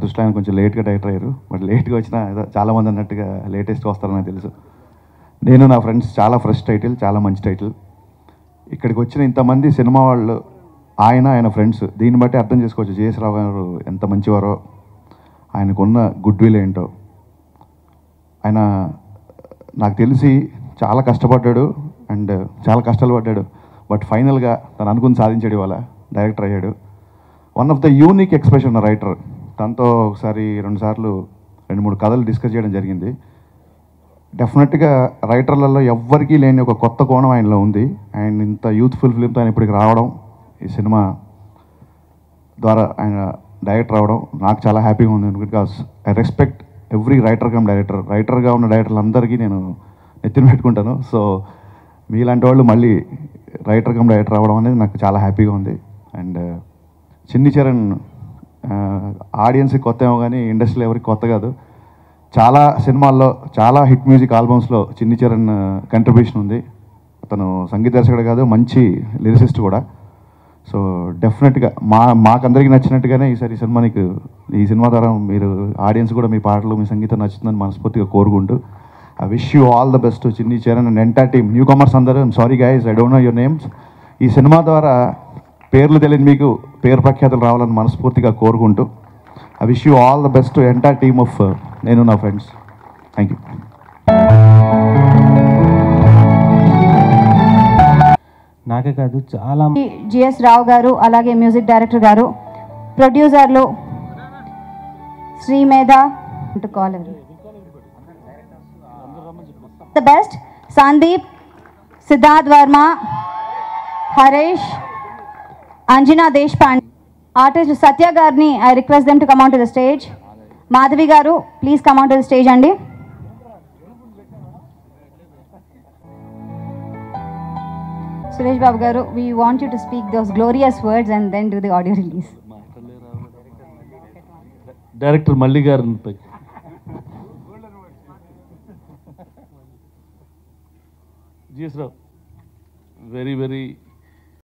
దృష్టిలో ఆయన కొంచెం లేట్గా డైరెక్టర్ అయ్యారు బట్ లేట్గా వచ్చినా ఏదో చాలామంది అన్నట్టుగా లేటెస్ట్గా వస్తారని నాకు తెలుసు నేను నా ఫ్రెండ్స్ చాలా ఫ్రెష్ టైటిల్ చాలా మంచి టైటిల్ ఇక్కడికి వచ్చిన ఇంతమంది సినిమా వాళ్ళు ఆయన ఆయన ఫ్రెండ్స్ దీన్ని బట్టి అర్థం చేసుకోవచ్చు జేఎస్ రావు గారు ఎంత మంచివారో ఆయనకున్న గుడ్ విల్ ఏంటో ఆయన నాకు తెలిసి చాలా కష్టపడ్డాడు అండ్ చాలా కష్టాలు పడ్డాడు బట్ ఫైనల్గా తను అనుకుని సాధించాడు ఇవాళ డైరెక్టర్ అయ్యాడు one of the unique expression writer తనతో ఒకసారి రెండు సార్లు రెండు మూడు కథలు డిస్కస్ చేయడం జరిగింది డెఫినెట్గా రైటర్లలో ఎవ్వరికీ లేని ఒక కొత్త కోణం ఆయనలో ఉంది అండ్ ఇంత యూత్ఫుల్ ఫిల్మ్తో ఆయన ఇప్పటికి రావడం ఈ సినిమా ద్వారా ఆయన డైరెక్టర్ అవడం నాకు చాలా హ్యాపీగా ఉంది because I respect every writer come director రైటర్గా ఉన్న డైరెక్టర్లందరికీ నేను నెత్తిన పెట్టుకుంటాను సో మీలాంటి వాళ్ళు మళ్ళీ రైటర్ కమ్ డైరెక్టర్ అవ్వడం అనేది నాకు చాలా హ్యాపీగా ఉంది అండ్ చిన్ని చరణ్ ఆడియన్స్కి కొత్త ఏమో కానీ ఇండస్ట్రీలో ఎవరికి కొత్త కాదు చాలా సినిమాల్లో చాలా హిట్ మ్యూజిక్ ఆల్బమ్స్లో చిన్ని చరణ్ కంట్రిబ్యూషన్ ఉంది అతను సంగీత దర్శకుడు కాదు మంచి లిరిసిస్ట్ కూడా సో డెఫినెట్గా మా మాకందరికీ నచ్చినట్టుగానే ఈసారి ఈ సినిమా నీకు ఈ సినిమా ద్వారా మీరు ఆడియన్స్ కూడా మీ పాటలు మీ సంగీతం నచ్చుతుందని మనస్ఫూర్తిగా కోరుకుంటూ I wish you all the best Chinni Charan and entire team newcomers అందరూ sorry guys I don't know your names ఈ సినిమా ద్వారా పేర్లు తెలియని మీకు పేరు ప్రఖ్యాతులు రావాలని మనస్ఫూర్తిగా కోరుకుంటూ I wish you all the best entire team of నేను నా ఫ్రెండ్స్ థ్యాంక్ యూ నాకే కాదు చాలా జిఎస్ రావు గారు అలాగే మ్యూజిక్ డైరెక్టర్ గారు ప్రొడ్యూసర్లు Srimedha call the best Sandeep Siddharth Varma Harish Anjana Deshpande artist Satya గారిని I request them to come to the stage Madhavi garu please come to the stage అండి Suresh Babu garu we want you to speak those glorious words and then do the audio release director Malli గారిపై GS రావు very very